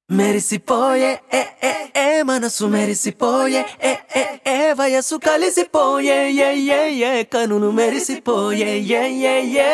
మెరిసిపోయే ఏ ఏ ఏ మనసు మెరిసిపోయే ఏ ఏ ఏ వయసు కలిసిపోయే ఏ ఏ ఏ కనులు మెరిసిపోయే ఏ ఏ ఏ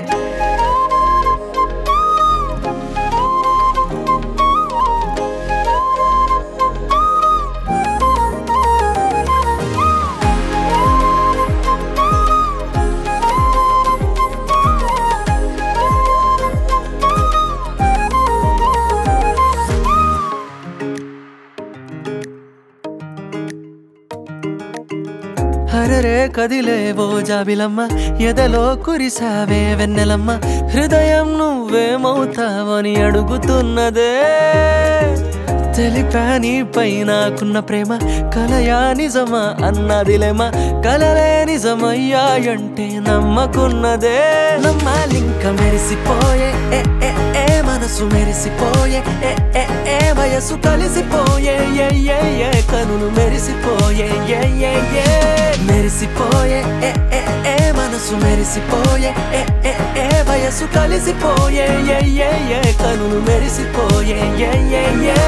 హరరే కదిలేవో జాబిలమ్మ ఎదలో కురిసావే వెన్నెలమ్మ హృదయం నువ్వేమవుతావని అడుగుతున్నదే తెలిపా నీపై నాకున్న ప్రేమ కలయా నిజమా అన్నదిలేమా కలలే నిజమయ్యాయంటే నమ్మకున్నదే నమ్మాలింక మెరిసిపోయే ఏ ఏ ఏ మనసు మెరిసిపోయే ఏ ఏ ఏ వయసు కలిసిపోయే ఏ ఏ ఏ కనులు మెరిసిపోయే ఏ ఏ ఏ మెరిసిపోయే ఏ ఏ ఏ మనసు మెరిసిపోయే ఏ ఏ ఏ వయసు కలిసిపోయే ఏ ఏ ఏ కనులు మెరిసిపోయే ఏ ఏ ఏ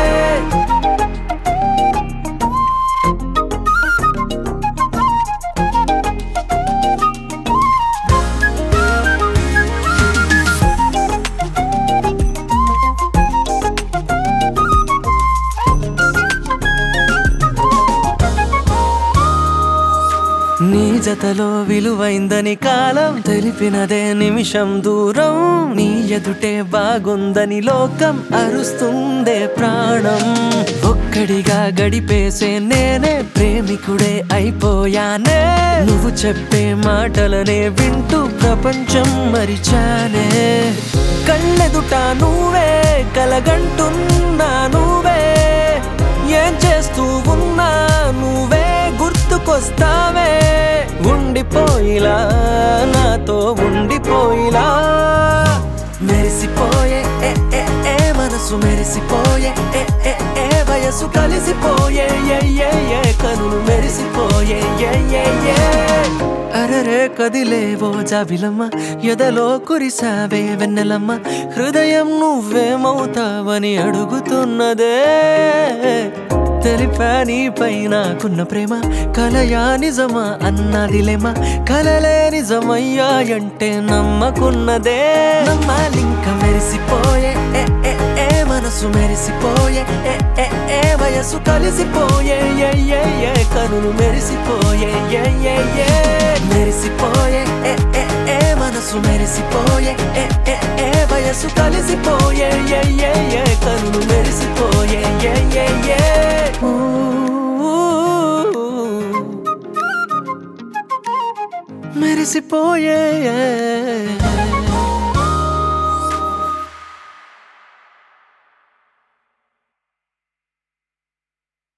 నీ జతలో విలువైందని కాలం తెలిపినదే నిమిషం దూరం నీ ఎదుటే బాగుందని లోకం అరుస్తుందే ప్రాణం ఒక్కడిగా గడిపేసే నేనే ప్రేమికుడే అయిపోయానే నువ్వు చెప్పే మాటలనే వింటూ ప్రపంచం మరిచానే కళ్ళెదుట నువ్వే కలగంటున్నా నువ్వే ఏం చేస్తూ ఉన్నా నువ్వే గుర్తుకొస్తావే ఉండిపోయిలా నాతో ఉండిపోయిలా మెరిసిపోయే ఏ ఏ ఏ మనసు మెరిసిపోయే ఏ ఏ ఏ వయసు కలిసిపోయే ఏ ఏ ఏ కనులు మెరిసిపోయే ఏ ఏ ఏ అరరే కదిలేవో జాబిలమ్మ ఎదలో కురిసావే వెన్నెలమ్మ హృదయం నువ్వేమవుతావని అడుగుతున్నదే తెలిపా నీపై నాకున్న ప్రేమ కలయా నిజమా అన్నదిలేమా కలలే నిజమయ్యాయంటే నమ్మకున్నదే నమ్మాలింక మెరిసిపోయే ఏ ఏ ఏ మనసు మెరిసిపోయే ఏ ఏ ఏ వయసు కలిసిపోయే ఏ ఏ ఏ కనులు మెరిసిపోయే ఏ ఏ ఏ మెరిసిపోయే ఏ ఏ ఏ మనసు మెరిసిపోయే ఏ ఏ ఏ వయసు కలిసిపోయే ఏ ఏ ఏ కనులు మెరిసిపోయే ఏ ఏ ఏ ఊ, మెరిసిపోయే